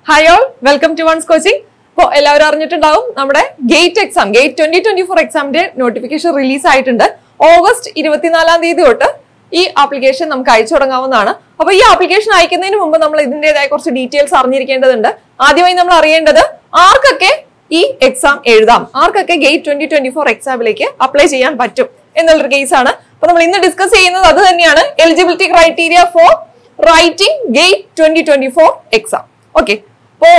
hi all welcome to ones coaching ഇപ്പോൾ എല്ലാവരും അറിഞ്ഞിട്ടുണ്ടാവും നമ്മുടെ GATE exam GATE twenty twenty four എക്സാമിന്റെ നോട്ടിഫിക്കേഷൻ റിലീസ് ആയിട്ടുണ്ട് ഓഗസ്റ്റ് ഇരുപത്തിനാലാം തീയതി തൊട്ട് ഈ ആപ്ലിക്കേഷൻ നമുക്ക് അയച്ചു തുടങ്ങാവുന്നതാണ് അപ്പൊ ഈ ആപ്ലിക്കേഷൻ അയക്കുന്നതിന് മുമ്പ് നമ്മൾ ഇതിന്റേതായ കുറച്ച് ഡീറ്റെയിൽസ് അറിഞ്ഞിരിക്കേണ്ടതുണ്ട് ആദ്യമായി നമ്മൾ അറിയേണ്ടത് ആർക്കൊക്കെ ഈ എക്സാം എഴുതാം ആർക്കൊക്കെ ഗേറ്റ് ട്വന്റി ട്വന്റി ഫോർ എക്സാമിലേക്ക് അപ്ലൈ ചെയ്യാൻ പറ്റും എന്നുള്ളൊരു കേസാണ് അപ്പൊ നമ്മൾ ഇന്ന് ഡിസ്കസ് ചെയ്യുന്നത് അത് തന്നെയാണ് eligibility criteria for writing GATE twenty twenty four exam okay അപ്പോ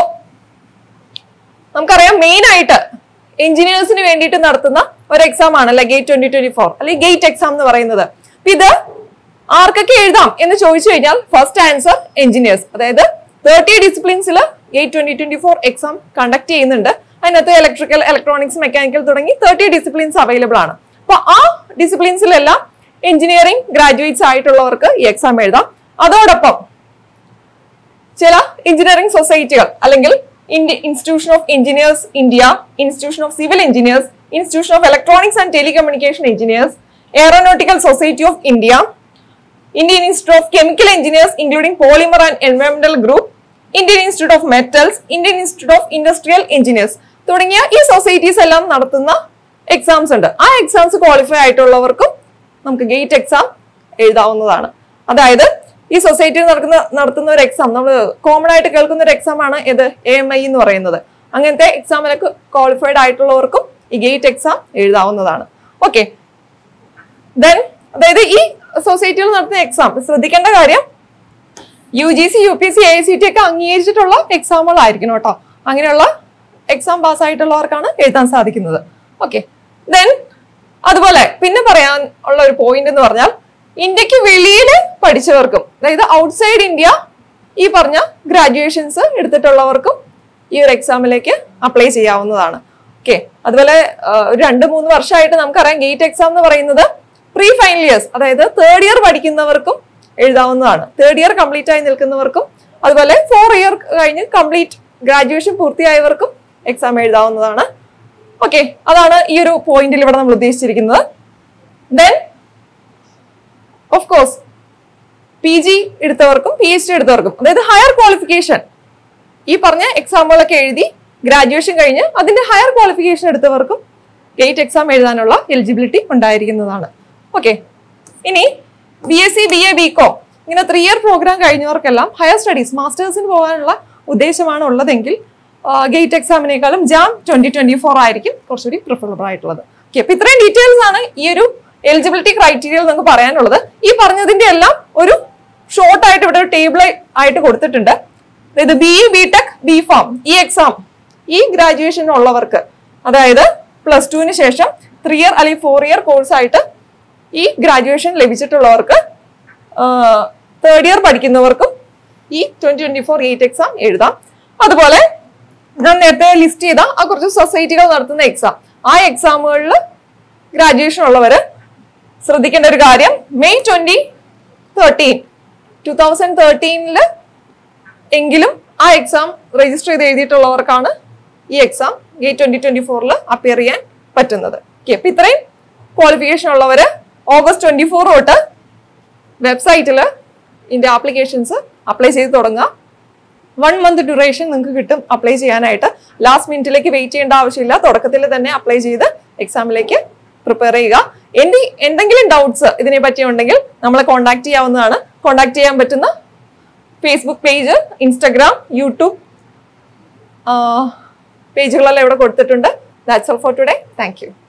നമുക്കറിയാം മെയിൻ ആയിട്ട് എഞ്ചിനീയേഴ്സിന് വേണ്ടിയിട്ട് നടത്തുന്ന ഒരു എക്സാം ആണ് ഗേറ്റ് ട്വന്റി ട്വന്റി ഫോർ അല്ലെങ്കിൽ ഗേറ്റ് എക്സാം എന്ന് പറയുന്നത് അപ്പൊ ഇത് ആർക്കൊക്കെ എഴുതാം എന്ന് ചോദിച്ചു കഴിഞ്ഞാൽ ഫസ്റ്റ് ആൻസർ എഞ്ചിനീയേഴ്സ് അതായത് തേർട്ടി ഡിസിപ്ലിൻസിൽ GATE twenty twenty four exam conduct ചെയ്യുന്നുണ്ട് അതിനകത്ത് ഇലക്ട്രിക്കൽ ഇലക്ട്രോണിക്സ് മെക്കാനിക്കൽ തുടങ്ങി തേർട്ടി ഡിസിപ്ലിൻസ് അവൈലബിൾ ആണ് അപ്പൊ ആ ഡിസിപ്ലിൻസിലെല്ലാം എഞ്ചിനീയറിംഗ് ഗ്രാജുവേറ്റ്സ് ആയിട്ടുള്ളവർക്ക് ഈ എക്സാം എഴുതാം അതോടൊപ്പം ചില എഞ്ചിനീയറിംഗ് സൊസൈറ്റികൾ അല്ലെങ്കിൽ India Institution of Engineers India Institution of Civil Engineers Institution of Electronics and Telecommunication Engineers Aeronautical Society of India Indian Institute of Chemical Engineers including polymer and എൻവയോൺമെന്റൽ group Indian Institute of Metals Indian Institute of Industrial Engineers തുടങ്ങിയ ഈ societies എല്ലാം നടത്തുന്ന exams ഉണ്ട് ആ exams qualify ആയിട്ടുള്ളവർക്കും നമുക്ക് gate exam എഴുതാവുന്നതാണ് അതായത് ഈ സൊസൈറ്റിയിൽ നടക്കുന്ന നടത്തുന്ന ഒരു എക്സാം നമ്മൾ കോമൺ ആയിട്ട് കേൾക്കുന്ന ഒരു എക്സാം ആണ് ഇത് എ എം ഐ എന്ന് പറയുന്നത് അങ്ങനത്തെ എക്സാമിലൊക്കെ ക്വാളിഫൈഡ് ആയിട്ടുള്ളവർക്കും ഈ ഗേറ്റ് എക്സാം എഴുതാവുന്നതാണ് ഓക്കെ ദെൻ അതായത് ഈ സൊസൈറ്റിയിൽ നടത്തുന്ന എക്സാം ശ്രദ്ധിക്കേണ്ട കാര്യം U G C U P C A C T ഒക്കെ അംഗീകരിച്ചിട്ടുള്ള എക്സാമുകളായിരിക്കണം കേട്ടോ അങ്ങനെയുള്ള എക്സാം പാസ്സായിട്ടുള്ളവർക്കാണ് എഴുതാൻ സാധിക്കുന്നത് ഓക്കെ ദെൻ അതുപോലെ പിന്നെ പറയാൻ ഉള്ള ഒരു പോയിന്റ് എന്ന് പറഞ്ഞാൽ ഇന്ത്യക്ക് വെളിയിൽ പഠിച്ചവർക്കും അതായത് ഔട്ട്സൈഡ് ഇന്ത്യ ഈ പറഞ്ഞ ഗ്രാജുവേഷൻസ് എടുത്തിട്ടുള്ളവർക്കും ഈ ഒരു എക്സാമിലേക്ക് അപ്ലൈ ചെയ്യാവുന്നതാണ് ഓക്കെ അതുപോലെ ആ, ഒരു രണ്ട് മൂന്ന് വർഷമായിട്ട് നമുക്കറിയാം ഗേറ്റ് എക്സാം എന്ന് പറയുന്നത് പ്രീ ഫൈനൽ ഇയേഴ്സ് അതായത് തേർഡ് ഇയർ പഠിക്കുന്നവർക്കും എഴുതാവുന്നതാണ് തേർഡ് ഇയർ കംപ്ലീറ്റ് ആയി നിൽക്കുന്നവർക്കും അതുപോലെ ഫോർ ഇയർ കഴിഞ്ഞ് കംപ്ലീറ്റ് ഗ്രാജുവേഷൻ പൂർത്തിയായവർക്കും എക്സാം എഴുതാവുന്നതാണ് ഓക്കെ അതാണ് ഈ ഒരു പോയിന്റിൽ ഇവിടെ നമ്മൾ ഉദ്ദേശിച്ചിരിക്കുന്നത് then of course P G എടുത്തവർക്കും പി എച്ച് ഡി എടുത്തവർക്കും അതായത് ഹയർ ക്വാളിഫിക്കേഷൻ ഈ പറഞ്ഞ എക്സാമുകളൊക്കെ എഴുതി ഗ്രാജുവേഷൻ കഴിഞ്ഞ് അതിന്റെ ഹയർ ക്വാളിഫിക്കേഷൻ എടുത്തവർക്കും ഗേറ്റ് എക്സാം എഴുതാനുള്ള എലിജിബിലിറ്റി ഉണ്ടായിരിക്കുന്നതാണ് ഓക്കെ ഇനി B S C B A B com ഇങ്ങനെ ത്രീ ഇയർ പ്രോഗ്രാം കഴിഞ്ഞവർക്കെല്ലാം ഹയർ സ്റ്റഡീസ് മാസ്റ്റേഴ്സിന് പോകാനുള്ള ഉദ്ദേശമാണ് ഉള്ളതെങ്കിൽ ഗേറ്റ് എക്സാമിനേക്കാളും ജാം ട്വന്റി ട്വന്റി ഫോർ ആയിരിക്കും കുറച്ചുകൂടി പ്രിഫറബിൾ ആയിട്ടുള്ളത് ഓക്കെ അപ്പൊ ഇത്രയും ഡീറ്റെയിൽസ് ആണ് ഈ ഒരു എലിജിബിലിറ്റി ക്രൈറ്റീരിയയിൽ നമുക്ക് പറയാനുള്ളത് ഈ പറഞ്ഞതിന്റെ എല്ലാം ഒരു ഷോർട്ട് ആയിട്ട് ഇവിടെ ഒരു ടേബിൾ ആയിട്ട് കൊടുത്തിട്ടുണ്ട് അതായത് B E B tech B pharm ഈ എക്സാം ഈ ഗ്രാജുവേഷൻ ഉള്ളവർക്ക് അതായത് പ്ലസ് ടുവിന് ശേഷം ത്രീ ഇയർ അല്ലെങ്കിൽ ഫോർ ഇയർ കോഴ്സ് ആയിട്ട് ഈ ഗ്രാജുവേഷൻ ലഭിച്ചിട്ടുള്ളവർക്ക് തേർഡ് ഇയർ പഠിക്കുന്നവർക്കും ഈ twenty twenty four eight exam എഴുതാം അതുപോലെ ഞാൻ നേരത്തെ ലിസ്റ്റ് ചെയ്ത ആ കുറച്ച് സൊസൈറ്റികൾ നടത്തുന്ന എക്സാം ആ എക്സാമുകളിൽ ഗ്രാജുവേഷൻ ഉള്ളവര് ശ്രദ്ധിക്കേണ്ട ഒരു കാര്യം May twenty thirteen two thousand തേർട്ടീനില് എങ്കിലും ആ എക്സാം രജിസ്റ്റർ ചെയ്ത് എഴുതിയിട്ടുള്ളവർക്കാണ് ഈ എക്സാം ഗേറ്റ് ട്വന്റി ട്വന്റി ഫോറിൽ അപ്പിയർ ചെയ്യാൻ പറ്റുന്നത് ഓക്കെ അപ്പൊ ഇത്രയും ക്വാളിഫിക്കേഷൻ ഉള്ളവര് ഓഗസ്റ്റ് ട്വന്റി ഫോർ തൊട്ട് വെബ്സൈറ്റിൽ ഇതിന്റെ ആപ്ലിക്കേഷൻസ് അപ്ലൈ ചെയ്ത് തുടങ്ങുക വൺ മന്ത് ഡ്യൂറേഷൻ നിങ്ങൾക്ക് കിട്ടും അപ്ലൈ ചെയ്യാനായിട്ട് ലാസ്റ്റ് മിനിറ്റിലേക്ക് വെയിറ്റ് ചെയ്യേണ്ട ആവശ്യമില്ല തുടക്കത്തിൽ തന്നെ അപ്ലൈ ചെയ്ത് എക്സാമിലേക്ക് പ്രിപ്പയർ ചെയ്യുക എന്ത് എന്തെങ്കിലും ഡൗട്ട്സ് ഇതിനെ പറ്റി ഉണ്ടെങ്കിൽ നമ്മളെ കോൺടാക്ട് ചെയ്യാവുന്നതാണ് കോൺടാക്ട് ചെയ്യാൻ പറ്റുന്ന ഫേസ്ബുക്ക് പേജ് ഇൻസ്റ്റഗ്രാം യൂട്യൂബ് പേജുകളെല്ലാം ഇവിടെ കൊടുത്തിട്ടുണ്ട് that's all for today thank U